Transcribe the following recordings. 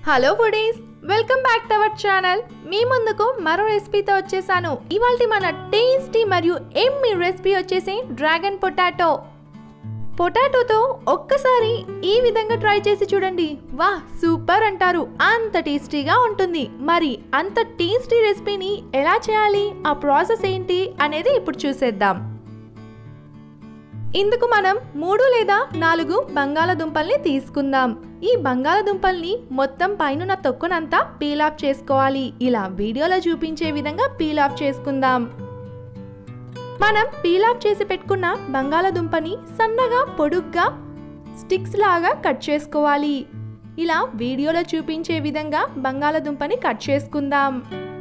hello foodies welcome back to our channel మీ ముందుకు మరో రెసిపీతో వచ్చేసాను ఇవాళ మన టేస్టీ మరియు ఎమ్మి రెసిపీ వచ్చేసి డ్రాగన్ పొటాటో పొటాటోతో ఒక్కసారి ఈ విధంగా ట్రై చేసి చూడండి వా సూపర్ అంటారు అంత టేస్టీగా ఉంటుంది మరి అంత టేస్టీ రెసిపీని ఎలా చేయాలి ఆ ప్రాసెస్ ఏంటి అనేది ఇప్పుడు చూసేద్దాం ఇందుకు మనం మూడు లేదా నాలుగు బంగాళదుంపల్ని తీసుకుందాం ఈ బంగాళదుంపల్ని మొత్తం పైన తొక్కునంతా పీల్ ఆఫ్ చేసుకోవాలి ఇలా వీడియోలో చూపించే విధంగా పీల్ ఆఫ్ చేసుకుందాం మనం పీల్ ఆఫ్ చేసి పెట్టుకున్న బంగాళదుంపని సన్నగా పొడుగ్గా స్టిక్స్ లాగా కట్ చేసుకోవాలి ఇలా వీడియోలో చూపించే విధంగా బంగాళదుంపని కట్ చేసుకుందాం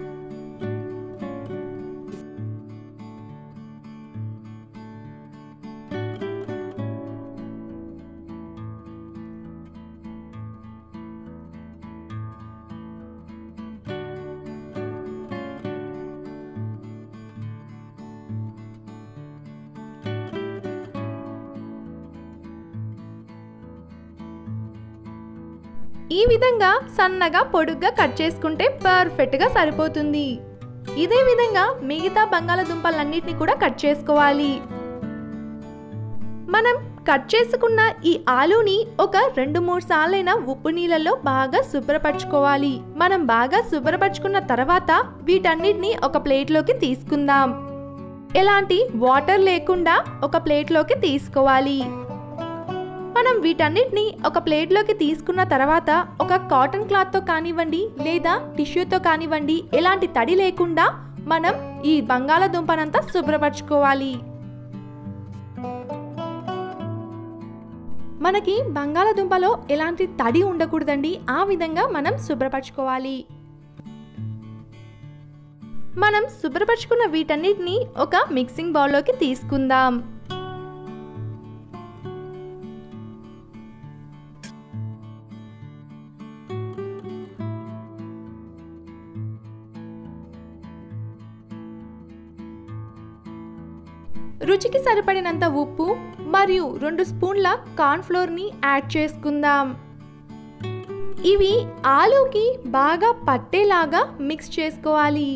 ఈ విధంగా సన్నగా పొడుగ్గా కట్ చేసుకుంటే పర్ఫెక్ట్గా సరిపోతుంది ఇదే విధంగా మిగతా బంగాళదుంపలన్నిటిని కూడా కట్ చేసుకోవాలి మనం కట్ చేసుకున్న ఈ ఆలూని ఒక రెండు మూడు సార్లైనా ఉప్పు నీళ్ళలో బాగా శుభ్రపరచుకోవాలి మనం బాగా శుభ్రపరచుకున్న తర్వాత వీటన్నిటిని ఒక ప్లేట్లోకి తీసుకుందాం ఎలాంటి వాటర్ లేకుండా ఒక ప్లేట్లోకి తీసుకోవాలి మనం వీటన్నిటిని ఒక ప్లేట్లోకి తీసుకున్న తర్వాత ఒక కాటన్ క్లాత్తో కానివ్వండి లేదా టిష్యూతో కానివ్వండి ఎలాంటి తడి లేకుండా మనం ఈ బంగాళదుంపనంతా శుభ్రపరచుకోవాలి మనకి బంగాళదుంపలో ఎలాంటి తడి ఉండకూడదండి ఆ విధంగా మనం శుభ్రపరచుకోవాలి మనం శుభ్రపరచుకున్న వీటన్నిటిని ఒక మిక్సింగ్ బౌల్లోకి తీసుకుందాం రుచికి సరిపడినంత ఉప్పు మరియు రెండు స్పూన్ల కార్న్ఫ్లోర్ని యాడ్ చేసుకుందాం ఇవి ఆలూకి బాగా పట్టేలాగా మిక్స్ చేసుకోవాలి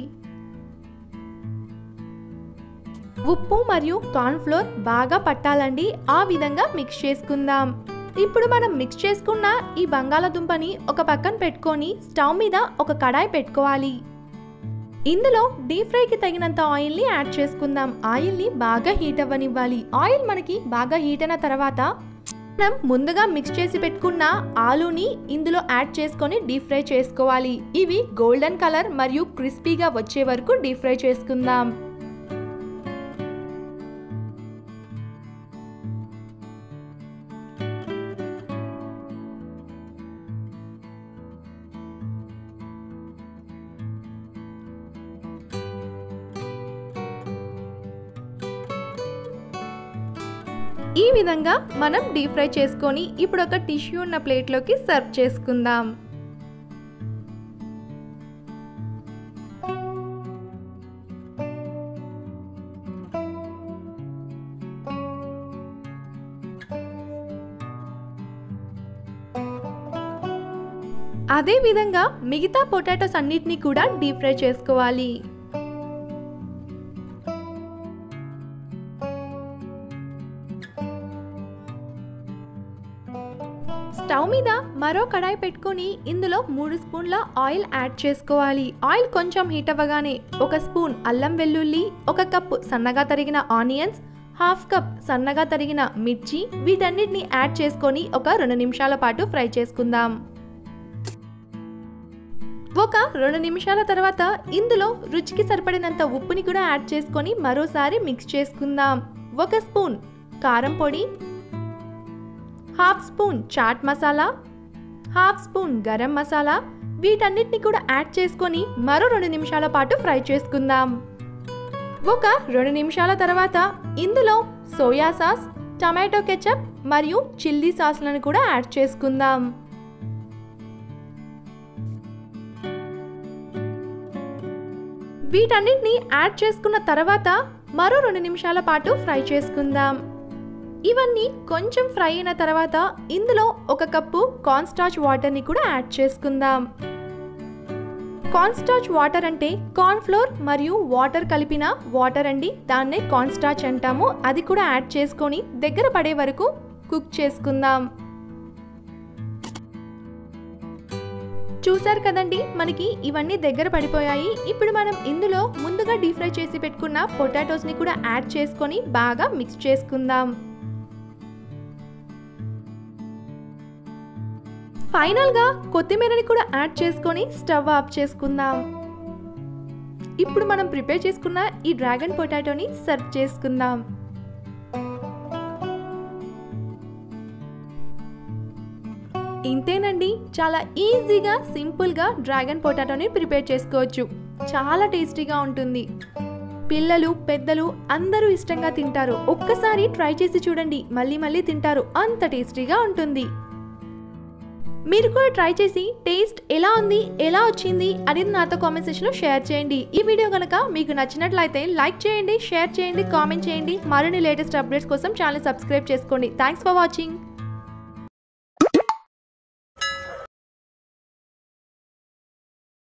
ఉప్పు మరియు కార్న్ఫ్లోర్ బాగా పట్టాలండి ఆ విధంగా మిక్స్ చేసుకుందాం ఇప్పుడు మనం మిక్స్ చేసుకున్న ఈ బంగాళదుంపని ఒక పక్కన పెట్టుకొని స్టవ్ మీద ఒక కడాయి పెట్టుకోవాలి ఇందులో డీప్ ఫ్రైకి తగినంత ఆయిల్ని యాడ్ చేసుకుందాం ఆయిల్ని బాగా హీట్ అవ్వనివ్వాలి ఆయిల్ మనకి బాగా హీట్ అయిన తర్వాత మనం ముందుగా మిక్స్ చేసి పెట్టుకున్న ఆలూని ఇందులో యాడ్ చేసుకొని డీప్ ఫ్రై చేసుకోవాలి ఇవి గోల్డెన్ కలర్ మరియు క్రిస్పీగా వచ్చే వరకు డీప్ ఫ్రై చేసుకుందాం ఈ విధంగా మనం డీప్ ఫ్రై చేసుకొని ఇప్పుడు ఒక టిష్యూ ఉన్న ప్లేట్లోకి సర్వ్ చేసుకుందాం అదే విధంగా మిగతా పొటాటోస్ అన్నిటినీ కూడా డీప్ ఫ్రై చేసుకోవాలి స్టవ్ మీద మరో కడాయి పెట్టుకొని ఇందులో మూడు స్పూన్ల ఆయిల్ యాడ్ చేసుకోవాలి ఆయిల్ కొంచెం హీట్ అవ్వగానే ఒక స్పూన్ అల్లం వెల్లుల్లి ఒక కప్పు సన్నగా తరిగిన ఆనియన్స్ హాఫ్ కప్ సన్నగా తరిగిన మిర్చి వీటన్నిటిని యాడ్ చేసుకొని ఒక రెండు నిమిషాల పాటు ఫ్రై చేసుకుందాం ఒక రెండు నిమిషాల తర్వాత ఇందులో రుచికి సరిపడినంత ఉప్పుని కూడా యాడ్ చేసుకొని మరోసారి మిక్స్ చేసుకుందాం ఒక స్పూన్ కారం పొడి half spoon chaat masala half spoon garam masala వీటన్నిటిని కూడా యాడ్ చేసుకొని మరో రెండు నిమిషాల పాటు ఫ్రై చేసుకుందాం ఒక రెండు నిమిషాల తర్వాత ఇందులో సోయా సాస్ టమాటో కెచప్ మరియు చిల్లీ సాస్లను కూడా యాడ్ చేసుకుందాం వీటన్నిటిని యాడ్ చేసుకున్న తర్వాత మరో రెండు నిమిషాల పాటు ఫ్రై చేసుకుందాం ఇవన్నీ కొంచెం ఫ్రై అయిన తర్వాత ఇందులో ఒక కప్పు కార్న్ స్టార్చ్ వాటర్ని కూడా యాడ్ చేసుకుందాం కార్న్ స్టార్చ్ వాటర్ అంటే కార్న్ ఫ్లోర్ మరియు వాటర్ కలిపిన వాటర్ అండి దాన్నే కార్న్ స్టార్చ్ అంటాము అది కూడా యాడ్ చేసుకొని దగ్గర పడే వరకు కుక్ చేసుకుందాం చూసారు కదండి మనకి ఇవన్నీ దగ్గర పడిపోయాయి ఇప్పుడు మనం ఇందులో ముందుగా డీప్ ఫ్రై చేసి పెట్టుకున్న పొటాటోస్ని కూడా యాడ్ చేసుకొని బాగా మిక్స్ చేసుకుందాం ఫైనల్గా కొత్తిమీరని కూడా యాడ్ చేసుకొని స్టవ్ ఆఫ్ చేసుకుందాం ఇప్పుడు మనం ప్రిపేర్ చేసుకున్న ఈ డ్రాగన్ పొటాటోని సర్వ్ చేసుకుందాం ఇంతేనండి చాలా ఈజీగా సింపుల్గా డ్రాగన్ పొటాటోని ప్రిపేర్ చేసుకోవచ్చు చాలా టేస్టీగా ఉంటుంది పిల్లలు పెద్దలు అందరూ ఇష్టంగా తింటారు ఒక్కసారి ట్రై చేసి చూడండి మళ్ళీ మళ్ళీ తింటారు అంత టేస్టీగా ఉంటుంది మీరు కూడా ట్రై చేసి టేస్ట్ ఎలా ఉంది ఎలా వచ్చింది అనేది నాతో కామెంట్ సెక్షన్లో షేర్ చేయండి ఈ వీడియో కనుక మీకు నచ్చినట్లయితే లైక్ చేయండి షేర్ చేయండి కామెంట్ చేయండి మరిన్ని లేటెస్ట్ అప్డేట్స్ కోసం ఛానల్ సబ్స్క్రైబ్ చేసుకోండి థ్యాంక్స్ ఫర్ వాచింగ్